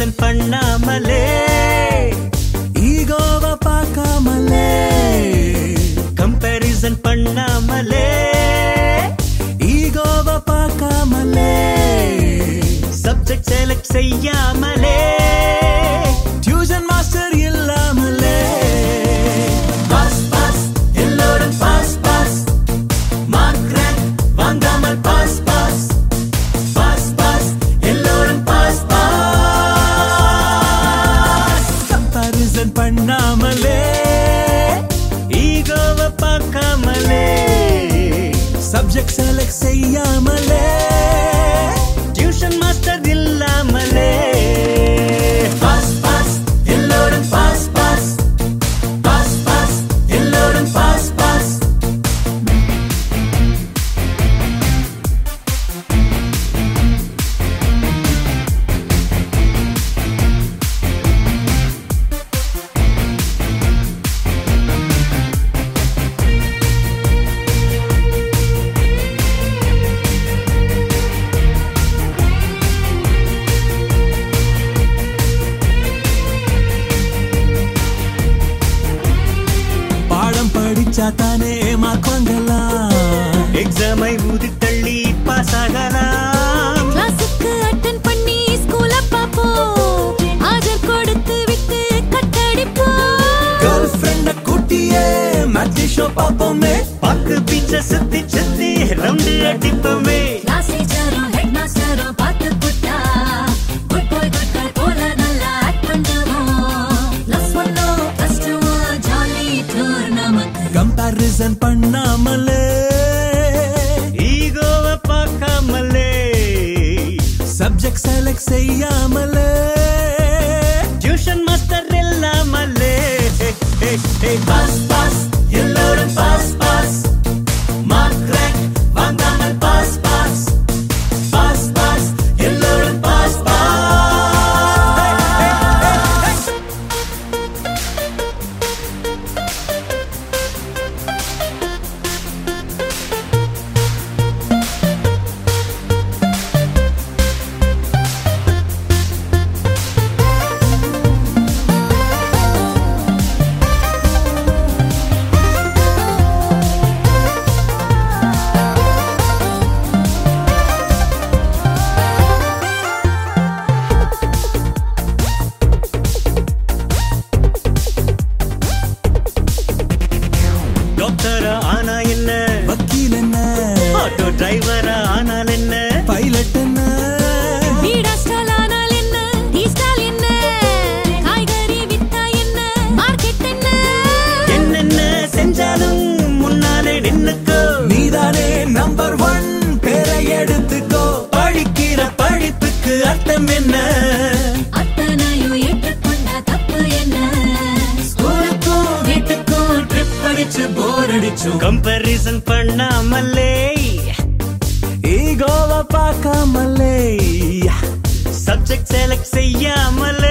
comparison பண்ணாமலே ஈகோவ பார்க்காமலே கம்பேரிசன் பண்ணாமலே ஈகோவ பார்க்காமலே சப்ஜெக்ட் செலக்ட் செய்யாமலே டியூஷன் மாஸ்டர் இல்லாமலே பாஸ் பாஸ் எல்லோரும் பாஸ் பாஸ் மார்க் ரேங்க் வாங்காமல் பாஸ் பாஸ் பாஸ் பாஸ் எல்லோரும் பாஸ் பாஸ் கம்பாரிசன் பண்ணாமலே ஈகோவை பார்க்காமலே சப்ஜெக்ட் செலக்ட் செய்யாமலே டியூஷன் மாஸ்டர் இல்லாமலே பாஸ் பாஸ் எல்லோரும் பாஸ் பாஸ் பாஸ் பாஸ் எல்லோரும் பாஸ் பாஸ் பாடம் படிச்சா தானே மார்க் வாங்கலாம் எக்ஸாமை ஊதி தள்ளி பாஸ் ஆகலாம் கிளாஸுக்கு அட்டன் பண்ணி ஸ்கூல பாப்போம் ஆஜர் கொடுத்து விட்டு கட்டடிப்போம் கேர்ள் ஃப்ரெண்ட கூட்டியே மேட்ச் ஷோ பாப்போமே பாக்கு பீச்ச சுத்தி சுத்தி ரவுண்டு அடிப்போமே கிளாஸ் டீச்சரும் ஹெட் மாஸ்டரும் பார்த்து புட்டா குட் பாய் குட் கேர்ள் போல நல்லா ஆக்ட் பண்ணுவோம் பிளஸ் ஒன்னோ பிளஸ் டூ ஜாலி டூர் நமக்கு கம்பாரிசன் பண்ணாமலே ஈகோவை பார்க்காமலே சப்ஜெக்ட் செலக்ட் செய்யாமலே டியூஷன் மாஸ்டர் இல்லாமலே பாஸ் பாஸ் எல்லோரும் பாஸ் பாஸ் மார்க் ரேங்க் வாங்காமல் பாஸ் பாஸ் பாஸ் பாஸ் எல்லோரும் பாஸ் பாஸ் டாக்டரா ஆனா என்ன வக்கீல் என்ன ஆட்டோ டிரைவரா ஆனால் என்ன பைலட் என்ன பீடா ஸ்டால் ஆனால் என்ன டீ ஸ்டால் என்ன காய்கறி வித்தா என்ன மார்க்கெட் என்ன என்னென்ன செஞ்சாலும் முன்னாலே நின்னுக்கோ நீதானே நம்பர் ஒன் பேரை எடுத்துக்கோ படிக்கிற படிப்புக்கு அர்த்தம் என்ன அத்தனையும் ஏற்றுக்கொண்டா தப்பு என்ன ஸ்கூலுக்கும் வீட்டுக்கும் ட்ரிப் அடிச்சு போர் அடிச்சு கம்பேரிசன் பண்ணாமலே ஈகோவ பார்க்காமலே சப்ஜெக்ட் செலக்ட் செய்யாமலே